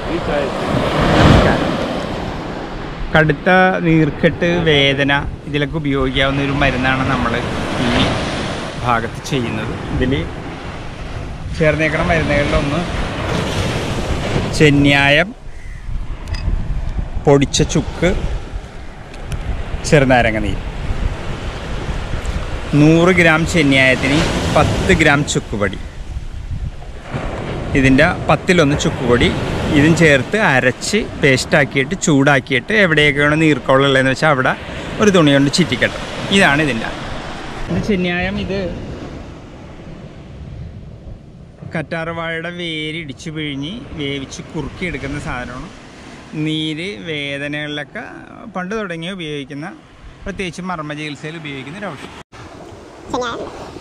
കടുത്ത നീർക്കെട്ട് വേദന ഇതിലൊക്കെ ഉപയോഗിക്കാവുന്ന ഒരു മരുന്നാണ് നമ്മൾ ഈ ഭാഗത്ത് ചെയ്യുന്നത് ഇതിൽ ചേർന്നേക്കണ മരുന്നുകളിലൊന്ന് ചെന്യായം പൊടിച്ച ചുക്ക് ചെറുനാരങ്ങ നീര് നൂറ് ഗ്രാം ചെന്യായത്തിന് പത്ത് ഗ്രാം ചുക്കുപൊടി ഇതിൻ്റെ പത്തിലൊന്ന് ചുക്കുപൊടി ഇതും ചേർത്ത് അരച്ച് പേസ്റ്റാക്കിയിട്ട് ചൂടാക്കിയിട്ട് എവിടെയൊക്കെയാണ് നീർക്കോളുള്ളതെന്ന് വെച്ചാൽ അവിടെ ഒരു തുണി കൊണ്ട് ചുറ്റിക്കെട്ടും ഇതാണ് ഇതിൻ്റെ ഇത് ചെന്യായം ഇത് കറ്റാർവാഴയുടെ വേര് ഇടിച്ചു പിഴിഞ്ഞ് വേവിച്ച് കുറുക്കി എടുക്കുന്ന സാധനമാണ് നീര് വേദനകളിലൊക്കെ പണ്ട് തുടങ്ങി ഉപയോഗിക്കുന്ന പ്രത്യേകിച്ച് മർമ്മ ചികിത്സയിൽ ഉപയോഗിക്കുന്ന ഒരു ഔഷധം ചെങ്ങായം